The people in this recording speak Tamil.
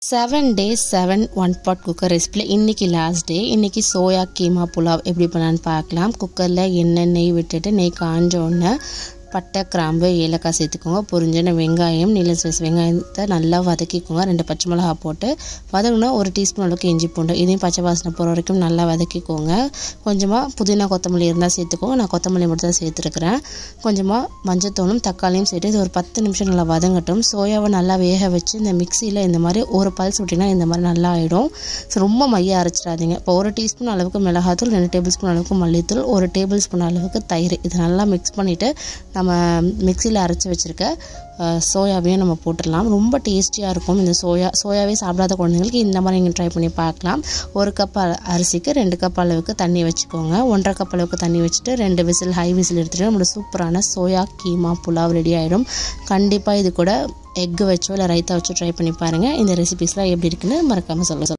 seven days seven one pot cooker ரெசிபியில் இன்றைக்கி லாஸ்ட் டே இன்றைக்கி சோயா கீமா புலாவ் எப்படி பண்ணலான்னு பார்க்கலாம் குக்கரில் எண்ணெய் நெய் விட்டுட்டு நெய் காஞ்ச உடனே பட்டை கிராம்பு ஏலக்காய் சேர்த்துக்கோங்க பொரிஞ்சின வெங்காயம் நீல சைஸ் வெங்காயத்தை நல்லா வதக்கிக்கோங்க ரெண்டு பச்சை மிளகா போட்டு வதங்கினா ஒரு டீஸ்பூன் அளவுக்கு இஞ்சி பூண்டு இதையும் பச்சை வாசனை போகிற வரைக்கும் நல்லா வதக்கிக்கோங்க கொஞ்சமாக புதினா கொத்தமல்லி இருந்தால் சேர்த்துக்கோங்க நான் கொத்தமல்லி மட்டும் தான் சேர்த்துருக்குறேன் கொஞ்சமாக மஞ்சத்தூளும் தக்காளியும் சேர்த்து இது ஒரு பத்து நிமிஷம் நல்லா வதங்கட்டும் சோயாவை நல்லா வேக வச்சு இந்த மிக்சியில் இந்த மாதிரி ஒரு பல்ஸ் விட்டிங்கன்னா இந்த மாதிரி நல்லா ஆகிடும் ஸோ ரொம்ப மைய அரைச்சிடாதீங்க இப்போ ஒரு டீஸ்பூன் அளவுக்கு மிளகாத்தூள் ரெண்டு டேபிள் ஸ்பூன் அளவுக்கு மல்லித்தூள் ஒரு டேபிள் ஸ்பூன் அளவுக்கு தயிர் இது நல்லா மிக்ஸ் பண்ணிவிட்டு நம்ம மிக்சியில் அரைச்சி வச்சுருக்க சோயாவையும் நம்ம போட்டுடலாம் ரொம்ப டேஸ்டியாக இருக்கும் இந்த சோயா சோயாவே சாப்பிடாத குழந்தைங்களுக்கு இந்த மாதிரி நீங்கள் ட்ரை பண்ணி பார்க்கலாம் ஒரு கப் அரிசிக்கு ரெண்டு கப் அளவுக்கு தண்ணி வச்சுக்கோங்க ஒன்றரை கப் அளவுக்கு தண்ணி வச்சுட்டு ரெண்டு விசில் ஹை விசில் எடுத்துகிட்டு நம்மளோட சூப்பரான சோயா கீமா புலாவ் ரெடி ஆகிடும் கண்டிப்பாக இது கூட எக்கு வச்சோ இல்லை ரைத்தா வச்சோ ட்ரை பண்ணி பாருங்கள் இந்த ரெசிபிஸ்லாம் எப்படி இருக்குன்னு மறக்காமல் சொல்ல